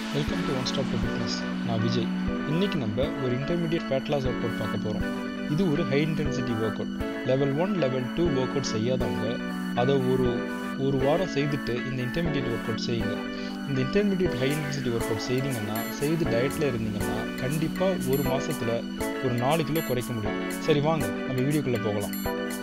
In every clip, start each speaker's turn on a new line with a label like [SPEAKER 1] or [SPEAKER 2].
[SPEAKER 1] welcome to one stop to fitness நான் விஜய் இன்னைக்கு நம்ம ஒரு intermediate fat loss workout பார்க்க போகிறோம் இது ஒரு high intensity workout level one level two workout செய்யாதவங்க அதை ஒரு ஒரு வாரம் செய்துட்டு இந்த இன்டர்மீடியட் ஒர்க் அவுட் செய்யுங்க இந்த intermediate high intensity workout செய்தீங்கன்னா செய்து டயட்டில் இருந்தீங்கன்னா கண்டிப்பாக ஒரு மாதத்தில் ஒரு நாலு கிலோ குறைக்க முடியும் சரி வாங்க நம்ம வீடியோக்குள்ளே போகலாம்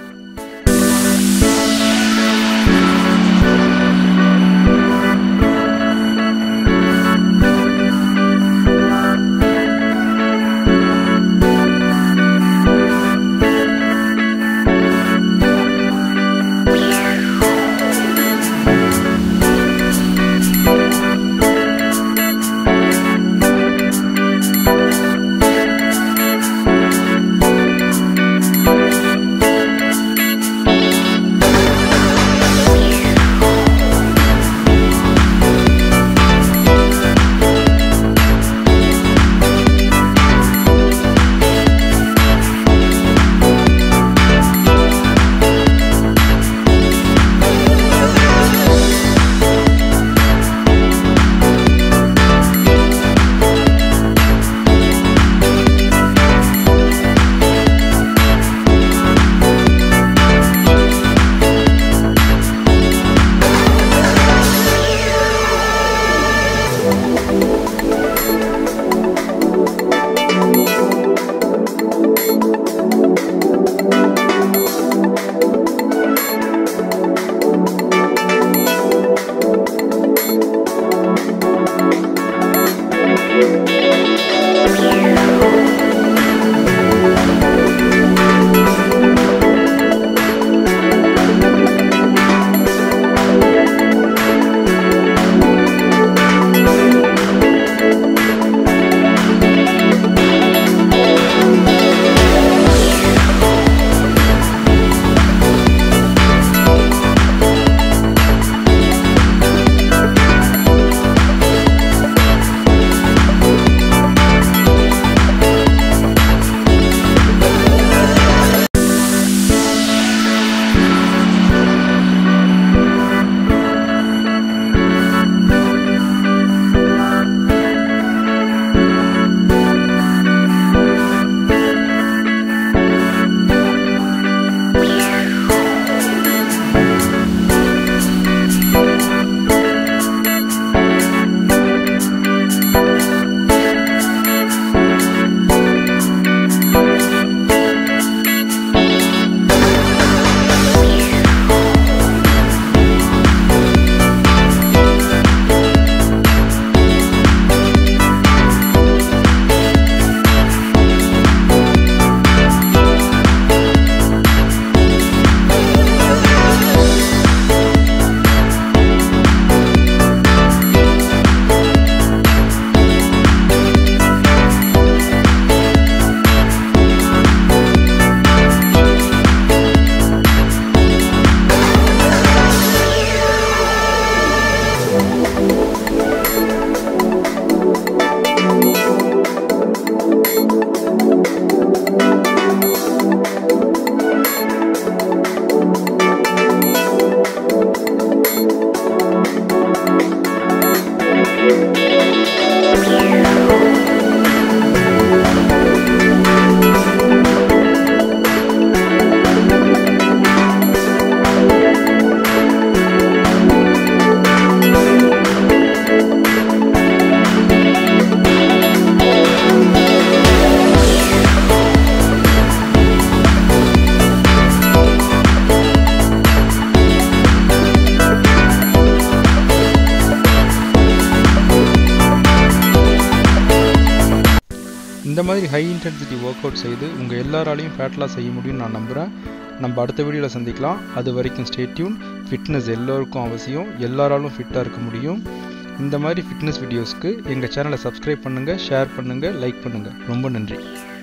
[SPEAKER 1] இந்த மாதிரி ஹை இன்டென்சிட்டி ஒர்க் அவுட் செய்து உங்கள் எல்லாராலையும் ஃபேட் லாஸ் செய்ய முடியும்னு நான் நம்புகிறேன் நம்ம அடுத்த வீடியோவில் சந்திக்கலாம் அது வரைக்கும் ஸ்டேட்யூன் ஃபிட்னஸ் எல்லோருக்கும் அவசியம் எல்லாராலும் ஃபிட்டாக இருக்க முடியும் இந்த மாதிரி ஃபிட்னஸ் வீடியோஸ்க்கு எங்கள் சேனலை சப்ஸ்கிரைப் பண்ணுங்கள் ஷேர் பண்ணுங்கள் லைக் பண்ணுங்கள் ரொம்ப நன்றி